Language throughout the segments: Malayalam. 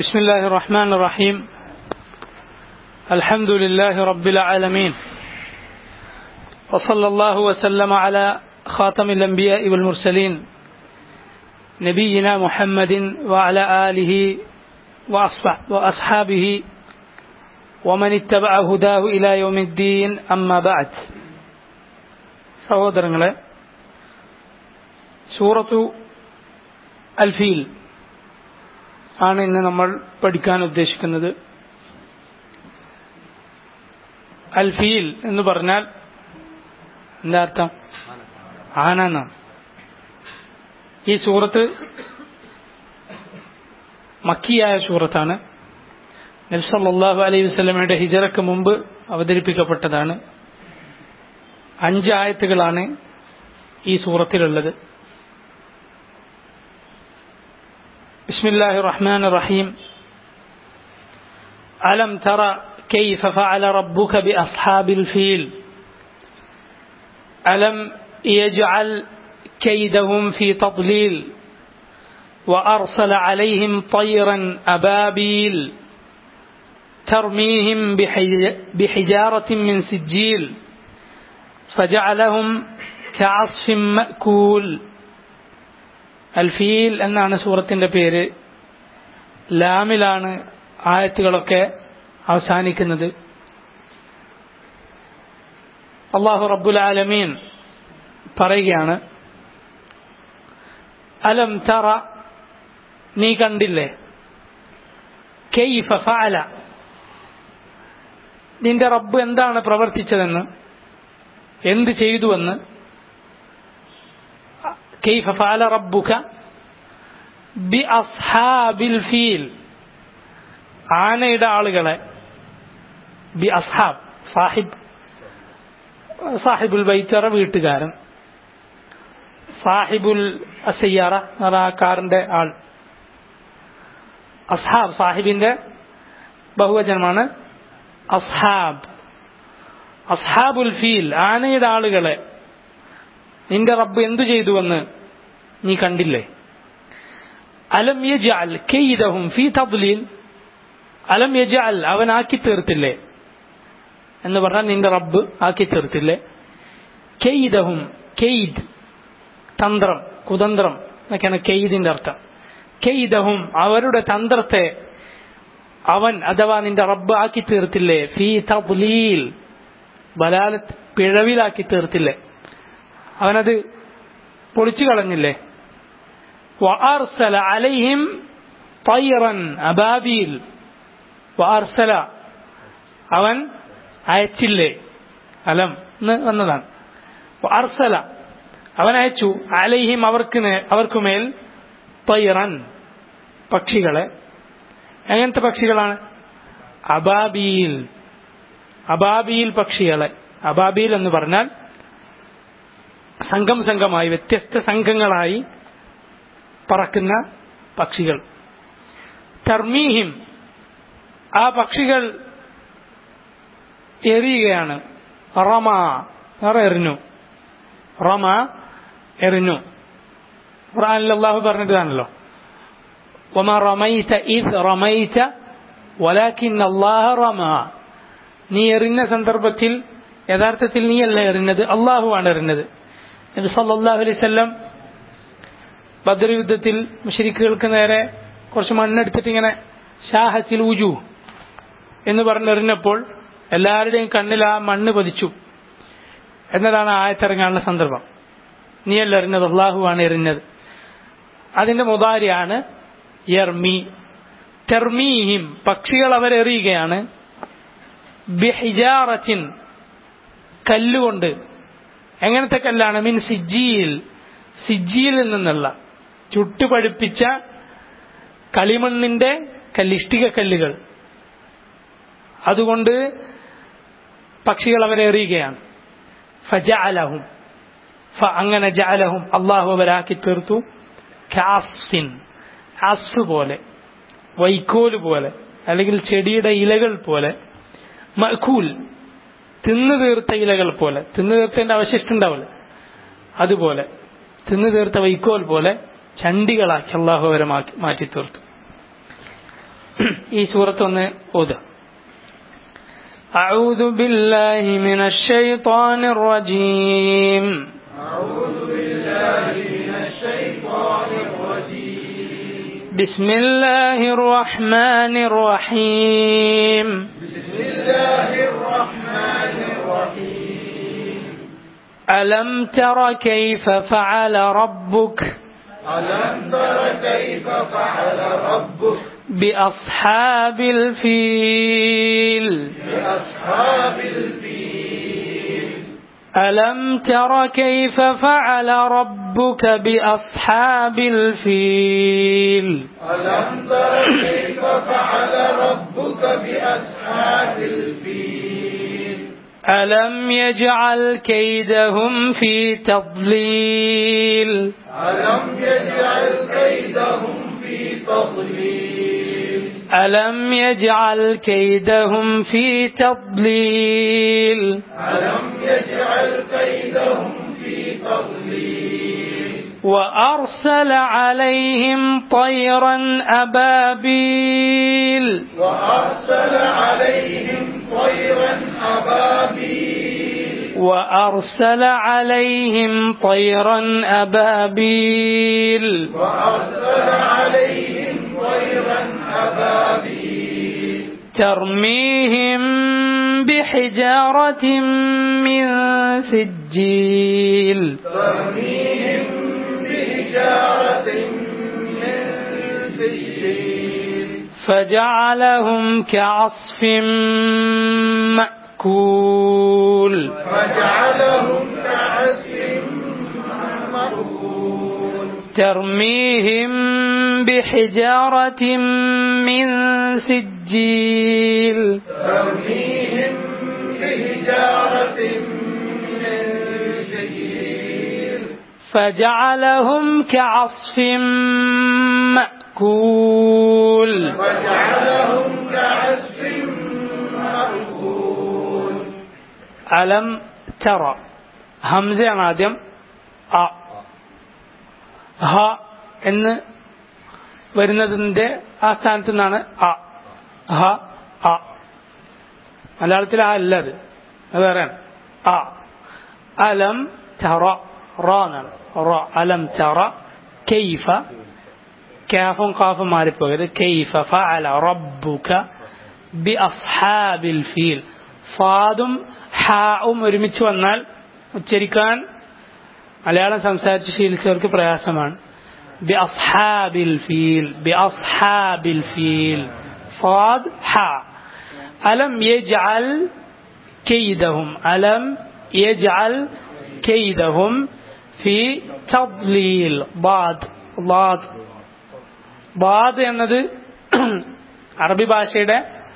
بسم الله الرحمن الرحيم الحمد لله رب العالمين وصلى الله وسلم على خاتم الأنبياء والمرسلين نبينا محمد وعلى آله وأصحابه ومن اتبع هداه إلى يوم الدين أما بعد സഹോദരങ്ങളെ സൂറത്തു അൽഫീൽ ആണ് ഇന്ന് നമ്മൾ പഠിക്കാൻ ഉദ്ദേശിക്കുന്നത് അൽഫീൽ എന്ന് പറഞ്ഞാൽ എന്താ അർത്ഥം ആന എന്നാണ് ഈ സൂറത്ത് മക്കിയായ സൂറത്താണ് നബ്സല്ലാഹു അലൈഹി വസ്ലമയുടെ ഹിജറക്ക് മുമ്പ് അവതരിപ്പിക്കപ്പെട്ടതാണ് അഞ്ച് ആയത്തുകളാണ് ഈ സൂറത്തിലുള്ളത് بسم الله الرحمن الرحيم ألم ترى كيف فعل ربك بأصحاب الفيل ألم يجعل كيدهم في تضليل وأرسل عليهم طيرا أبابيل ترميهم بحجارة من سجيل فجعلهم كعصف مأكول അൽഫീൽ എന്നാണ് സൂറത്തിന്റെ പേര് ലാമിലാണ് ആയത്തുകളൊക്കെ അവസാനിക്കുന്നത് അള്ളാഹു റബ്ബുൽ ആലമീൻ പറയുകയാണ് അലം തറ നീ കണ്ടില്ലേ കെയ്ഫ ഫഅല നിന്റെ റബ്ബ് എന്താണ് പ്രവർത്തിച്ചതെന്ന് എന്ത് ചെയ്തുവെന്ന് كيف فعل ربك بأصحاب الفيل ആനയുടെ ആളുകളെ ബി അസ്ഹാബ് സാഹിബ് സാഹിബുൽ ബൈത്തറ വീട്ടുകാരൻ സാഹിബുൽ അസയ്യാറ ആ കാറിന്റെ ആൾ അസ്ഹാബ് സാഹിബിന്റെ ബഹുവചനമാണ് അസ്ഹാബ് അസ്ഹാബുൽ ഫീൽ ആനയുടെ ആളുകളെ നിന്റെ റബ്ബ് എന്തു ചെയ്തുവെന്ന് നീ കണ്ടില്ലേ അലം യജാൽ കെയ്തഹും ഫീ തബ്ലീൽ അലം യജാൽ അവൻ ആക്കി തീർത്തില്ലേ എന്ന് പറഞ്ഞാൽ നിന്റെ റബ്ബ് ആക്കി തീർത്തില്ലേ കെയ്തഹും കെയ്ദ് തന്ത്രം കുതന്ത്രം എന്നൊക്കെയാണ് കെയ്ദിന്റെ അർത്ഥം കെയ്തഹും അവരുടെ തന്ത്രത്തെ അവൻ അഥവാ നിന്റെ റബ്ബ് ആക്കി തീർത്തില്ലേ ഫീ തബ്ലീൽ ബലാലത്ത് പിഴവിലാക്കി തീർത്തില്ലേ അവനത് പൊളിച്ചു കളഞ്ഞില്ലേ വഅർസല അലൈഹിം തൈറൻ അബാബീൽ വഅർസല അവൻ അയച്ചില്ലേ അലം എന്ന് വന്നതാണ് വഅർസല അവൻ അയച്ചു അലൈഹിം അവർക്ക് അവർക്കുമേൽ തൈറൻ പക്ഷികളെ എങ്ങനത്തെ പക്ഷികളാണ് അബാബീൽ അബാബീൽ പക്ഷികളെ അബാബീൽ എന്ന് പറഞ്ഞാൽ സംഘം സംഘമായി വ്യത്യസ്ത സംഘങ്ങളായി പറക്കുന്ന പക്ഷികൾ തർമീഹിം ആ പക്ഷികൾ എറിയുകയാണ് റമ എറിഞ്ഞു റമ എറിഞ്ഞു ഖുർആനിൽ അള്ളാഹു പറഞ്ഞിട്ടാണല്ലോ وما رميت إذ رميت ولكن الله رمى നീ എറിഞ്ഞ സന്ദർഭത്തിൽ യഥാർത്ഥത്തിൽ നീയല്ല എറിഞ്ഞത് അള്ളാഹുവാണ് എറിഞ്ഞത് നബി സല്ലല്ലാഹു അലൈഹി വസല്ലം ബദർ യുദ്ധത്തിൽ മുഷരിക്കുകൾക്ക് നേരെ കുറച്ച് മണ്ണെടുത്തിട്ട് ഇങ്ങനെ ഷാഹത്തിൽ ഉജു എന്ന് പറഞ്ഞെറിഞ്ഞപ്പോൾ എല്ലാവരുടെയും കണ്ണിൽ ആ മണ്ണ് പതിച്ചു എന്നതാണ് ആയത്തിറങ്ങാനുള്ള സന്ദർഭം നീയല്ല എറിഞ്ഞത് അള്ളാഹുവാണ് എറിഞ്ഞത് അതിന്റെ മുതാരിയാണ് യർമി തെർമീഹിം പക്ഷികൾ അവരെറിയുകയാണ് ബിഹിജാറത്തിൻ കല്ലുകൊണ്ട് എങ്ങനത്തെ കല്ലാണ് മീൻ സിജിയിൽ സിജിയിൽ നിന്നുള്ള ചുട്ടുപഴുപ്പിച്ച കളിമണ്ണിന്റെ കല്ലിഷ്ടിക കല്ലുകൾ അതുകൊണ്ട് പക്ഷികൾ അവരെ എറിയുകയാണ് ഫജഅലഹും ഫ അങ്ങനെ ജഅലഹും അള്ളാഹു അവരാക്കി തീർത്തു കാസിൻ അസ് പോലെ വൈക്കോല് പോലെ അല്ലെങ്കിൽ ചെടിയുടെ ഇലകൾ പോലെ മഖൂൽ തിന്നു തീർത്ത ഇലകൾ പോലെ തിന്നു തീർത്തതിന്റെ അവശിഷ്ടം ഉണ്ടാവില്ല അതുപോലെ തിന്നു തീർത്ത വൈക്കോൽ പോലെ ചണ്ടികളാക്കി അള്ളാഹു അവരെ മാറ്റി തീർത്തു ഈ സൂറത്ത് ഒന്ന് ഓതുക أعوذ بالله من الشيطان الرجيم أعوذ بالله من الشيطان الرجيم بسم الله الرحمن الرحيم بسم الله الرحمن الرحيم ألم تر كيف فعل ربك ألم تر كيف فعل ربك بأصحاب الفيل بأصحاب الفيل ألم تر كيف فعل ربك بأصحاب الفيل ألم تر كيف فعل ربك بأصحاب الفيل ألم يجعل كيدهم في تضليل ألم يجعل كيدهم في تضليل ألم يجعل كيدهم في تضليل ألم يجعل كيدهم في تضليل وأرسل عليهم طيرا أبابيل وأرسل عليهم طيرا أبابيل وأرسل عليهم طيرا أبابيل وأرسل عليهم طيرا أبابيل ترميهم بحجارة من سجيل ترميهم بحجارة من سجيل فجعلهم كعصف مأكول فجعلهم كعسف مأكول ترميهم بحجارة من سجيل ترميهم بحجارة من سجيل فجعلهم كعصف مأكول وجعلهم كعسف مأكول അലം തറ ഹംസയാണ് ആദ്യം അ ഹ എന്ന് വരുന്നതിന്റെ ആ സ്ഥാനത്ത് നിന്നാണ് അ ഹ അ മലയാളത്തിൽ ആ അല്ല അത് അത് വേറെയാണ് അ അലം തറ റ എന്നാണ് റ അലം തറ കെയ്ഫ കാഫും കാഫും മാറിപ്പോയത് കെയ്ഫ ഫഅല റബ്ബുക ബി അസ്ഹാബിൽ ഫീൽ ഫാദും ഹാവും ഒരുമിച്ച് വന്നാൽ ഉച്ചരിക്കാൻ മലയാളം സംസാരിച്ച് ശീലിച്ചവർക്ക് പ്രയാസമാണ് ബി അസ്ഹാബിൽ ഫീൽ ബി അസ്ഹാബിൽ ഫീൽ ഫാദ് ഹ അലം യജ്അൽ كيدهم ألم يجعل كيدهم في تضليل ضاد ضاد ضاد എന്നത് അറബി ഭാഷയുടെ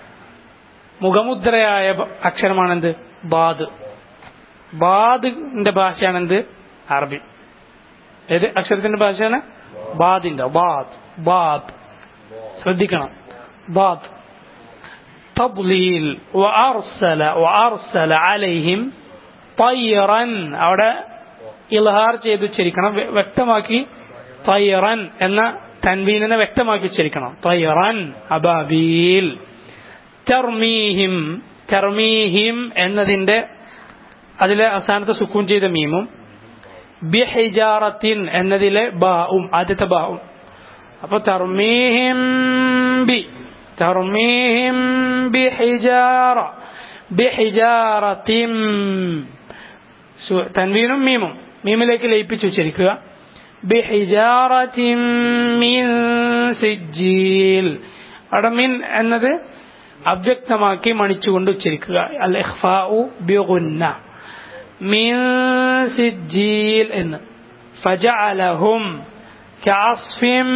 മുഖമുദ്രയായ ബ- അക്ഷരമാണെന്ത് ബാദ് ബാദിന്റെ ഭാഷയാണെന്ത് അറബി ഏത് അക്ഷരത്തിന്റെ ഭാഷയാണ് ബാദിന്റെ ബാദ് ബാദ് ശ്രദ്ധിക്കണം ബാദ് തബ്ലീൽ വഅർസല വഅർസല അലൈഹിം തയ്റൻ അവിടെ ഇൽഹാർ ചെയ്ത് ഉച്ചരിക്കണം വ്യ- വ്യക്തമാക്കി തയ്റൻ എന്ന തൻവീനിനെ വ്യക്തമാക്കി ഉച്ചരിക്കണം തയ്റൻ അബാബീൽ തർമീഹിം തർമീഹിം എന്നതിന്റെ അതിലെ അവസാനത്തെ സുക്കൂൻ ചെയ്ത മീമും ബിഹിജാറത്തിൻ എന്നതിലെ ബാവും ആദ്യത്തെ ബാവും അപ്പൊ തർമീഹിം ബി തർമീഹിം ബിഹിജാറ ബിഹിജാറത്തിൻ സു- തൻവീനും മീമും മീമിലേക്ക് ലയിപ്പിച്ച് ഉച്ചരിക്കുക ബിഹിജാറത്തിൻ മിൻ സിജ്ജീൽ അവിടെ മിൻ എന്നത് അവ്യക്തമാക്കി മണിച്ചുകൊണ്ട് ഉച്ചരിക്കുക അൽ ഇഖ്ഫാഉ ബിഗുന്ന മിൻ സിജ്ജീൽ എന്ന് ഫജഅലഹും കഅസ്ഫിൻ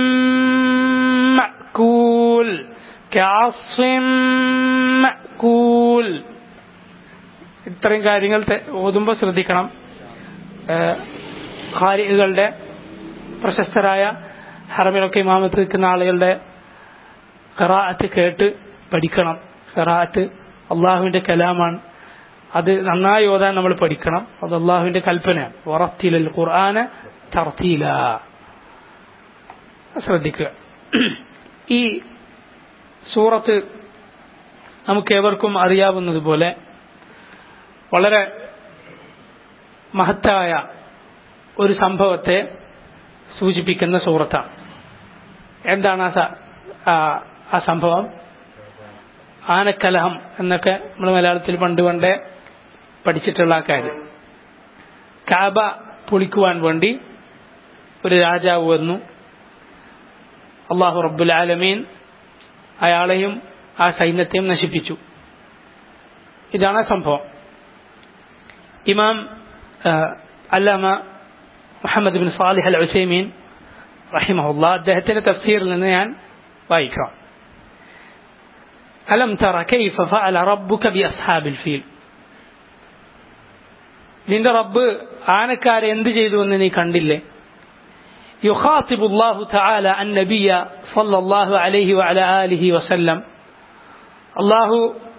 മഅകൂൽ കഅസ്ഫിൻ മഅകൂൽ ഇത്രയും കാര്യങ്ങൾ തെ- ഓതുമ്പോൾ ശ്രദ്ധിക്കണം ഖാരികളുടെ പ്രശസ്തരായ ഹറമിലൊക്കെ ഇമാമത്ത് നിൽക്കുന്ന ആളുകളുടെ ഖറാഅത്ത് കേട്ട് പഠിക്കണം ഖറാഅത്ത് അള്ളാഹുവിന്റെ കലാമാണ് അത് നന്നായി ഓതാൻ നമ്മൾ പഠിക്കണം അത് അള്ളാഹുവിന്റെ കൽപ്പനയാണ് വറത്തിലൽ ഖുർആന് തർത്തീല ശ്രദ്ധിക്കുക ഈ സൂറത്ത് നമുക്കേവർക്കും അറിയാവുന്നതുപോലെ വളരെ മഹത്തായ ഒരു സംഭവത്തെ സൂചിപ്പിക്കുന്ന സൂറത്താണ് എന്താണ് ആ സ- ആ- ആ സംഭവം ആനക്കലഹം എന്നൊക്കെ നമ്മൾ മലയാളത്തിൽ പണ്ട് പണ്ടേ പഠിച്ചിട്ടുള്ള ആ കാര്യം കാബ പൊളിക്കുവാൻ വേണ്ടി ഒരു രാജാവ് വന്നു അള്ളാഹു റബ്ബുൽ ആലമീൻ അയാളെയും ആ സൈന്യത്തെയും നശിപ്പിച്ചു ഇതാണ് ആ സംഭവം ഇമാം ആ, അല്ലാമ Muhammad bin Salih al Uthaymeen റഹിമഹുല്ല അദ്ദേഹത്തിന്റെ തഫ്സീറിൽ നിന്ന് ഞാൻ വായിക്കാം അലം തറ കൈഫ ഫഅല റബ്ബുക ബി അസ്ഹാബിൽ ഫീൽ നിന്റെ റബ്ബ് ആനക്കാരെ എന്ത് ചെയ്തു എന്ന് നീ കണ്ടില്ലേ يخاطب الله تعالى النبي صلى الله عليه وعلى آله وسلم الله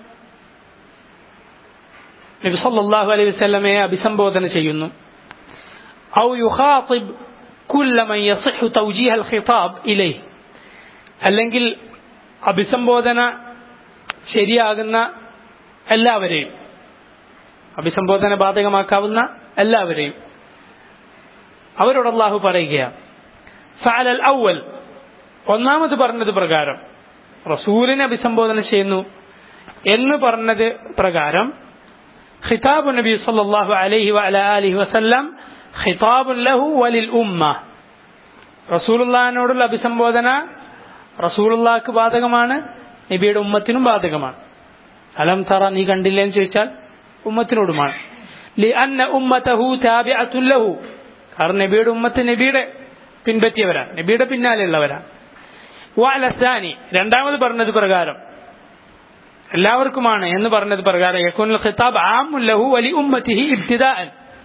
നബി സല്ലല്ലാഹു അലൈഹി വസല്ലമയെ അഭിസംബോധന ചെയ്യുന്നു ഔ യുഖാതിബ് കുല്ല മൻ യസിഹു തൗജീഹ അൽ ഖിതാബ് ഇലൈഹി അല്ലെങ്കിൽ അഭിസംബോധന ശരിയാകുന്ന എല്ലാവരെയും അഭിസംബോധന ബാധകമാക്കാവുന്ന എല്ലാവരെയും അവരോട് അള്ളാഹു പറയുകയാണ് ഫഅലൽ ഔവൽ ഒന്നാമത് പറഞ്ഞത് പ്രകാരം റസൂലിനെ അഭിസംബോധന ചെയ്യുന്നു എന്ന് പറഞ്ഞത് പ്രകാരം ഖിതാബ് നബി സല്ലല്ലാഹു അലൈഹി വഅല ആലിഹി വസല്ലം ഖിതാബുൻ ലഹു വലിൽ ഉമ്മ റസൂലുള്ളാഹിനോടുള്ള അഭിസംബോധന റസൂലുള്ളാഹിക്ക് ബാധകമാണ് നബിയുടെ ഉമ്മത്തിനും ബാധകമാണ് അലം തറ നീ കണ്ടില്ലേ എന്ന് ചോദിച്ചാൽ ഉമ്മത്തിനോടുമാണ് ലിഅന്ന ഉമ്മതഹു താബിഅത്തുൻ ലഹു കാരണം നബിയുടെ ഉമ്മത്ത് നബിയുടെ പിൻപറ്റിയവരാണ് നബിയുടെ പിന്നാലെയുള്ളവരാണ് വാലസാനി രണ്ടാമത് പറഞ്ഞത് പ്രകാരം എല്ലാവർക്കുമാണ് എന്ന് പറഞ്ഞത് പ്രകാരം യക്കുൽ ഖിതാബ് ആമുൻ ലഹു വലി ഉമ്മത്തിഹി ഇബ്തിദാഅൻ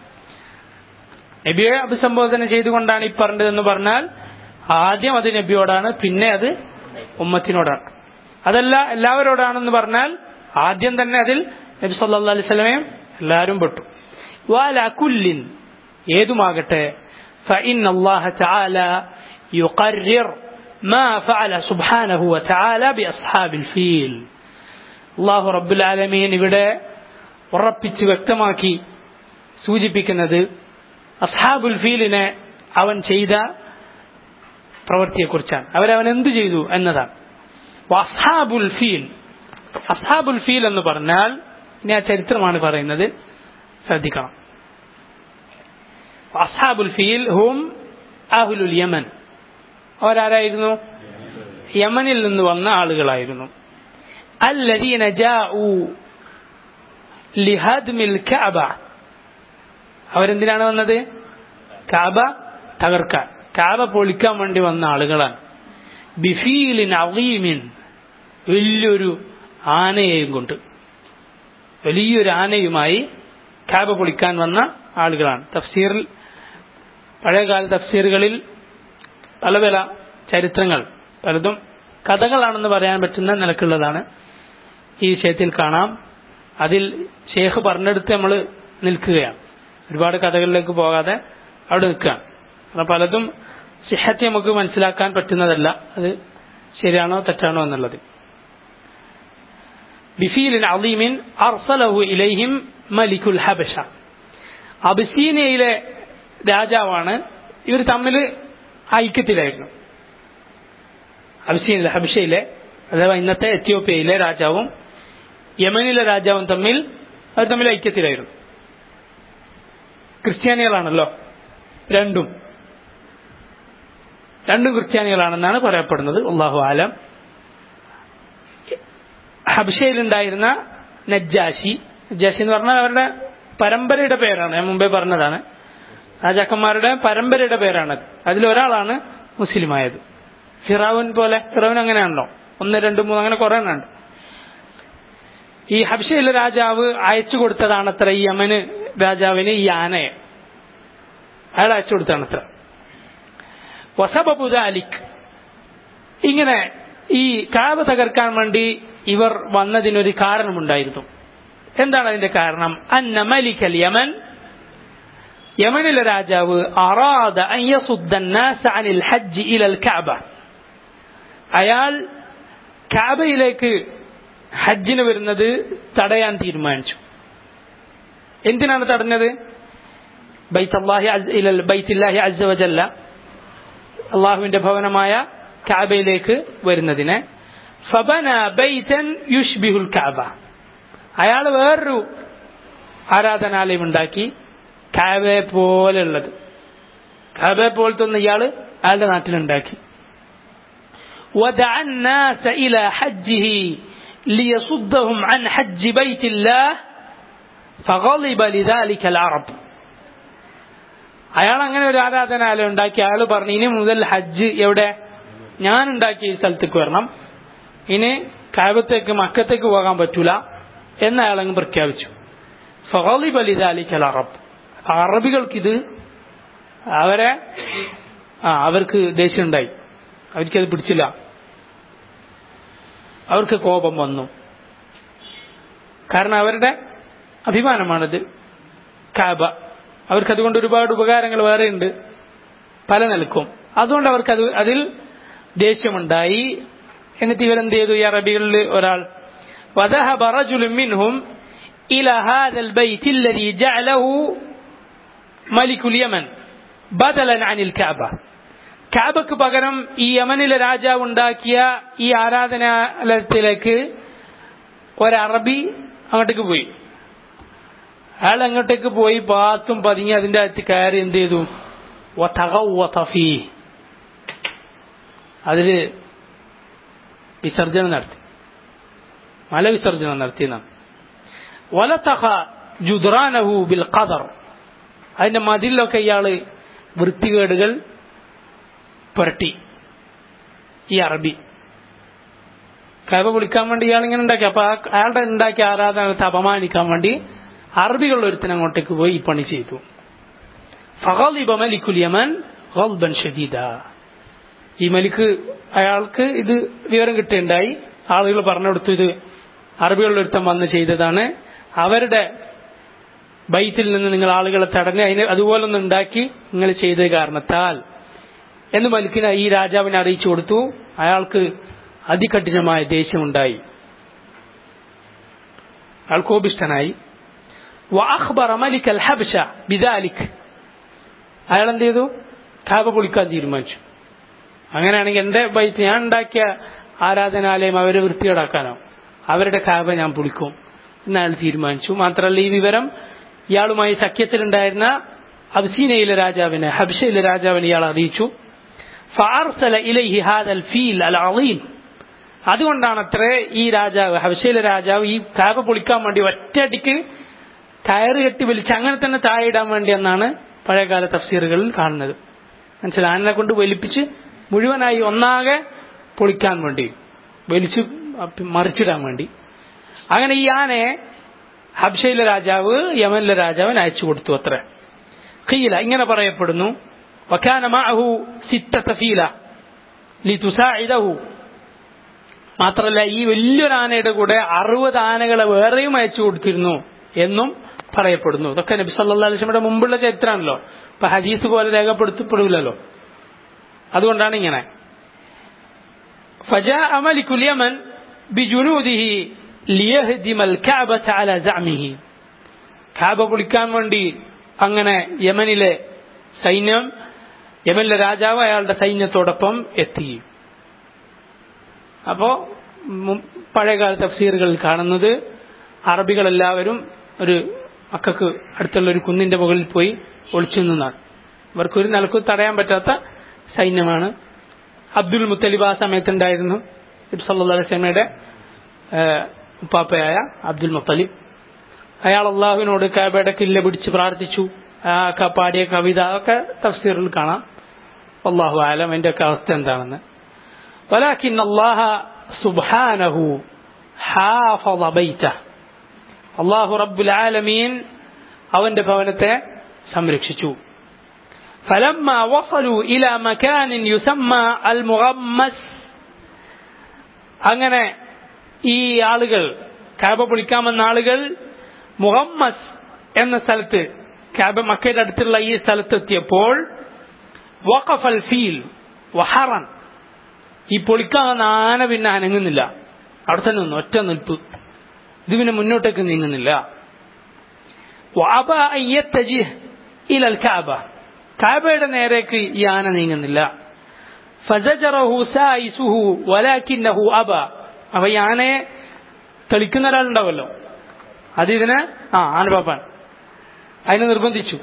നബിയെ അഭിസംബോധന ചെയ്തുകൊണ്ടാണ് ഈ പറഞ്ഞതെന്ന് പറഞ്ഞാൽ ആദ്യം അത് നബിയോടാണ് പിന്നെ അത് ഉമ്മത്തിനോടാണ് അതല്ല എല്ലാവരോടാണെന്ന് പറഞ്ഞാൽ ആദ്യം തന്നെ അതിൽ നബി സല്ലല്ലാഹു അലൈഹി വസല്ലമയും എല്ലാവരും പെട്ടു വാല കുല്ലിൻ ഏതുമാകട്ടെ فإن الله تعالى يقرر ما فعل سبحانه وتعالى بأصحاب الفيل الله رب العالمين ഇവിടെ ഉറപ്പിച്ച് വ്യക്തമാക്കി സൂചിപ്പിക്കുന്നത് അസ്ഹാബുൽ ഫീലിനെ അവൻ ചെയ്ത പ്രവൃത്തിയെക്കുറിച്ചാണ് അവരവൻ എന്തു ചെയ്തു എന്നതാണ് അസ്ഹാബുൽ ഫീൽ അസ്ഹാബുൽ ഫീൽ എന്ന് പറഞ്ഞാൽ ഇനി ആ ചരിത്രമാണ് പറയുന്നത് ശ്രദ്ധിക്കണം അസ്ഹാബുൽ ഫീൽ ഹും അഹുലുൽ യമൻ അവരാരായിരുന്നു യമനിൽ നിന്ന് വന്ന ആളുകളായിരുന്നു الذين جاءوا لهدم الكعبة അവരെന്തിനാണ് വന്നത് കാബ തകർക്കാൻ കാബ പൊളിക്കാൻ വേണ്ടി വന്ന ആളുകളാണ് ബിഫീലിൻ അവീമിൻ വലിയൊരു ആനയെയും കൊണ്ട് വലിയൊരു ആനയുമായി കാബ പൊളിക്കാൻ വന്ന ആളുകളാണ് തഫ്സീറിൽ പഴയകാല തഫ്സീറുകളിൽ പല പല ചരിത്രങ്ങൾ പലതും കഥകളാണെന്ന് പറയാൻ പറ്റുന്ന നിലക്കുള്ളതാണ് ഈ വിഷയത്തിൽ കാണാം അതിൽ ഷേഖ് പറഞ്ഞെടുത്ത് നമ്മൾ നിൽക്കുകയാണ് ഒരുപാട് കഥകളിലേക്ക് പോകാതെ അവിടെ നിൽക്കുകയാണ് കാരണം പലതും സിഹത്തെ നമുക്ക് മനസ്സിലാക്കാൻ പറ്റുന്നതല്ല അത് ശരിയാണോ തെറ്റാണോ എന്നുള്ളത് ബിഫീലിൻ അലീമിൻ അർസലഹു ഇലൈഹിം മലിക്കുൽ ഹബഷ അബിസീനയിലെ രാജാവാണ് ഇവർ തമ്മിൽ ഐക്യത്തിലായിരുന്നു അബിസീനിലെ ഹബിഷയിലെ അഥവാ ഇന്നത്തെ എത്യോപ്യയിലെ രാജാവും യമനിലെ രാജാവും തമ്മിൽ അവർ തമ്മിൽ ഐക്യത്തിലായിരുന്നു ക്രിസ്ത്യാനികളാണല്ലോ രണ്ടും രണ്ടും ക്രിസ്ത്യാനികളാണെന്നാണ് പറയപ്പെടുന്നത് അള്ളാഹു ആലം ഹബ്ഷയിലുണ്ടായിരുന്ന നജ്ജാശി നജ്ജാശി എന്ന് പറഞ്ഞാൽ അവരുടെ പരമ്പരയുടെ പേരാണ് ഞാൻ മുമ്പേ പറഞ്ഞതാണ് രാജാക്കന്മാരുടെ പരമ്പരയുടെ പേരാണത് അതിലൊരാളാണ് മുസ്ലിമായത് ഫിറാവുൻ പോലെ ഫിറാവുൻ അങ്ങനെയാണല്ലോ ഒന്ന് രണ്ട് മൂന്ന് അങ്ങനെ കുറെ എണ്ണുണ്ട് ഈ ഹബ്ഷയിലെ രാജാവ് അയച്ചു കൊടുത്തതാണ് അത്ര ഈ യമന് രാജാവിന് ഈ ആനയെ അയാൾ അയച്ചു കൊടുത്താണ് അത്ര വസബുദാലിക് ഇങ്ങനെ ഈ കാബ തകർക്കാൻ വേണ്ടി ഇവർ വന്നതിനൊരു കാരണമുണ്ടായിരുന്നു എന്താണ് അതിന്റെ കാരണം അന്ന മലികൽ യമൻ യമനിലെ രാജാവ് അറാദ അൻ യസുദ്ദ الناس عن الحج الى الكعبه അയാൾ കാബയിലേക്ക് ഹജ്ജിന് വരുന്നത് തടയാൻ തീരുമാനിച്ചു എന്തിനാണ് തടഞ്ഞത് ബൈത്തല്ലാഹി അസ്- ഇലൽ ബൈത്തില്ലാഹി അസ്സവജല്ല അള്ളാഹുവിന്റെ ഭവനമായ കാബയിലേക്ക് വരുന്നതിന് ഫബന ബൈതൻ യുഷ്ബിഹുൽ കാബ അയാൾ വേറൊരു ആരാധനാലയം ഉണ്ടാക്കി കാബയെ പോലെയുള്ളത് കാബയെ പോലത്തെ ഒന്ന് ഇയാൾ അയാളുടെ നാട്ടിലുണ്ടാക്കി ودعا الناس إلى حجه ليصدهم عن حج بيت الله فغضب لذلك العرب അയാൾ അങ്ങനെ ഒരു ആരാധനാലയം ഉണ്ടാക്കി അയാൾ പറഞ്ഞു ഇനി മുതൽ ഹജ്ജ് എവിടെ ഞാൻ ഉണ്ടാക്കിയ ഈ സ്ഥലത്തേക്ക് വരണം ഇനി കാബത്തേക്ക് മക്കത്തേക്ക് പോകാൻ പറ്റൂല എന്ന് അയാൾ അങ്ങ് പ്രഖ്യാപിച്ചു ഫഹലിബ് അലി അലിക്കൽ അറബ് അറബികൾക്കിത് അവരെ ആ അവർക്ക് ദേഷ്യമുണ്ടായി അവർക്കത് പിടിച്ചില്ല അവർക്ക് കോപം വന്നു കാരണം അവരുടെ അഭിമാനമാണിത് കാബ അവർക്ക് അതുകൊണ്ട് ഒരുപാട് ഉപകാരങ്ങൾ വേറെയുണ്ട് പല നിലക്കും അതുകൊണ്ട് അവർക്ക് അത് അതിൽ ദേഷ്യമുണ്ടായി എന്നിട്ട് ഇവരെന്ത് ചെയ്തു ഈ അറബികളിൽ ഒരാൾ وذهب رجل منهم إلى هذا البيت الذي جعله ملك اليمن بدلا عن الكعبة കാബക്ക് പകരം ഈ യമനിലെ രാജാവ് ഉണ്ടാക്കിയ ഈ ആരാധനാലയത്തിലേക്ക് ഒരറബി അങ്ങോട്ടേക്ക് പോയി അയാൾ അങ്ങോട്ടേക്ക് പോയി പാത്തും പതുങ്ങി അതിന്റെ അകത്ത് കയറി എന്ത് ചെയ്തു വതഗവ്വത ഫീ. അതില് വിസർജനം നടത്തി മലവിസർജനം നടത്തിയെന്നാണ് വലതഖ ജുദ്റാനഹു ബിൽ ഖദർ അതിന്റെ മതിലൊക്കെ ഇയാള് വൃത്തികേടുകൾ പുരട്ടി ഈ അറബി കൈവ വിളിക്കാൻ വേണ്ടി ഇയാൾ ഇങ്ങനെ ഉണ്ടാക്കി അപ്പൊ ആ- അയാളുടെ ഉണ്ടാക്കിയ ആരാധനത്തെ അപമാനിക്കാൻ വേണ്ടി അറബികൾ ഒരുത്തൻ അങ്ങോട്ടേക്ക് പോയി ഈ പണി ചെയ്തു ഫഗളിബ മലിക്കുൽ യമൻ ഗൾബൻ ഷദീദ ഈ മലിക്ക് അയാൾക്ക് ഇത് വിവരം കിട്ടുകയുണ്ടായി ആളുകൾ പറഞ്ഞു കൊടുത്തു ഇത് അറബികളിൽ ഒരുത്തൻ വന്ന് ചെയ്തതാണ് അവരുടെ ബൈത്തിൽ നിന്ന് നിങ്ങൾ ആളുകളെ തടഞ്ഞ് അതിന് അതുപോലൊന്നും ഉണ്ടാക്കി നിങ്ങൾ ചെയ്ത കാരണത്താൽ എന്ന് മലിക്കിന് ഈ രാജാവിനെ അറിയിച്ചു കൊടുത്തു അയാൾക്ക് അതികഠിനമായ ദേഷ്യമുണ്ടായി അയാൾ കോപിഷ്ഠനായി وأخبر ملك الحبشة بذلك അയാൾ എന്ത് ചെയ്തു കാബ പൊളിക്കാൻ തീരുമാനിച്ചു അങ്ങനെയാണെങ്കിൽ എന്റെ ബൈത്ത് ഞാൻ ഉണ്ടാക്കിയ ആരാധനാലയം അവരെ വൃത്തികേടാക്കാനോ അവരുടെ കാബ ഞാൻ പൊളിക്കും എന്ന് അയാൾ തീരുമാനിച്ചു മാത്രമല്ല ഈ വിവരം ഇയാളുമായി സഖ്യത്തിലുണ്ടായിരുന്ന അബ്സീനയിലെ രാജാവിനെ ഹബ്ഷയിലെ രാജാവിനെ ഇയാൾ അറിയിച്ചു ഫാർസല ഇലൈഹി ഹാദൽ ഫീൽ അൽ അളീം അതുകൊണ്ടാണ് അത്രേ ഈ രാജാവ് ഹബ്ഷയിലെ രാജാവ് ഈ കാബ പൊളിക്കാൻ വേണ്ടി ഒറ്റയടിക്ക് കയറ് കെട്ടി വലിച്ച് അങ്ങനെ തന്നെ താഴെ ഇടാൻ വേണ്ടി എന്നാണ് പഴയകാല തഫ്സീറുകളിൽ കാണുന്നത് മനസ്സിലായി ആനനെ കൊണ്ട് വലിപ്പിച്ച് മുഴുവനായി ഒന്നാകെ പൊളിക്കാൻ വേണ്ടി വലിച്ചു അപ്പ- മറിച്ചിടാൻ വേണ്ടി അങ്ങനെ ഈ ആനയെ ഹബ്ഷയിലെ രാജാവ് യമനിലെ രാജാവിന് അയച്ചു കൊടുത്തു അത്ര ഖീല ഇങ്ങനെ പറയപ്പെടുന്നു وكان معه ستة فيلة لتساعده മാത്രമല്ല ഈ വലിയൊരു ആനയുടെ കൂടെ അറുപത് ആനകളെ വേറെയും അയച്ചു കൊടുത്തിരുന്നു എന്നും പറയപ്പെടുന്നു ഇതൊക്കെ നബി സല്ലല്ലാഹു അലൈഹി വസല്ലമയുടെ മുമ്പുള്ള ചരിത്രമാണല്ലോ ഇപ്പൊ ഹദീസ് പോലെ രേഖപ്പെടുത്തപ്പെടില്ലല്ലോ അതുകൊണ്ടാണ് ഇങ്ങനെ فجاء ملك اليمن بجنوده ليهدم الكعبة على زعمه കാബ പൊളിക്കാൻ വേണ്ടി അങ്ങനെ യമനിലെ സൈന്യം യമനിലെ രാജാവ് അയാളുടെ സൈന്യത്തോടൊപ്പം എത്തി അപ്പോ മു- പഴയകാല തഫ്സീറുകളിൽ കാണുന്നത് അറബികളെല്ലാവരും ഒരു മക്കൾക്ക് അടുത്തുള്ള ഒരു കുന്നിന്റെ മുകളിൽ പോയി ഒളിച്ചു നിന്നാണ് ഇവർക്ക് ഒരു നിലക്കും തടയാൻ പറ്റാത്ത സൈന്യമാണ് അബ്ദുൽ മുത്തലിബ് ആ സമയത്തുണ്ടായിരുന്നു നബി സല്ലല്ലാഹു അലൈഹി വസല്ലമയുടെ ഏഹ്, ഉപ്പാപ്പയായ അബ്ദുൽ മുത്തലിബ് അയാൾ അള്ളാഹുവിനോട് കാബയുടെ കില്ല പിടിച്ച് പ്രാർത്ഥിച്ചു ആ ക- പാടിയ കവിത ഒക്കെ തഫ്സീറിൽ കാണാം അള്ളാഹു ആലം എന്റെ ഒക്കെ അവസ്ഥ എന്താണെന്ന് ولكن الله سبحانه حافظ بيته അള്ളാഹു റബ്ബുൽ ആലമീൻ അവന്റെ ഭവനത്തെ സംരക്ഷിച്ചു فلما وصلوا إلى مكان يسمى المغمس അങ്ങനെ ഈ ആളുകൾ കാബ പൊളിക്കാമെന്ന ആളുകൾ മുഹമ്മസ് എന്ന സ്ഥലത്ത് കാബ മക്കയുടെ അടുത്തുള്ള ഈ സ്ഥലത്തെത്തിയപ്പോൾ വഖഫൽ ഫീൽ വഹറൻ ഈ പൊളിക്കാവുന്ന ആന പിന്നെ അനങ്ങുന്നില്ല അവിടെ തന്നെ നിന്നു ഒറ്റ നിൽപ്പ് ഇത് പിന്നെ മുന്നോട്ടേക്ക് നീങ്ങുന്നില്ല وأبى أن يتجه إلى الكعبة കാബയുടെ നേരേക്ക് ഈ ആന നീങ്ങുന്നില്ല ഫസജറഹു സായിസുഹു വലാക്കിന്നഹു അബ അപ്പൊ ഈ ആനയെ തെളിക്കുന്ന ഒരാളുണ്ടാവല്ലോ അത് ഇതിനെ ആ ആനപാപ്പാൻ അതിനെ നിർബന്ധിച്ചു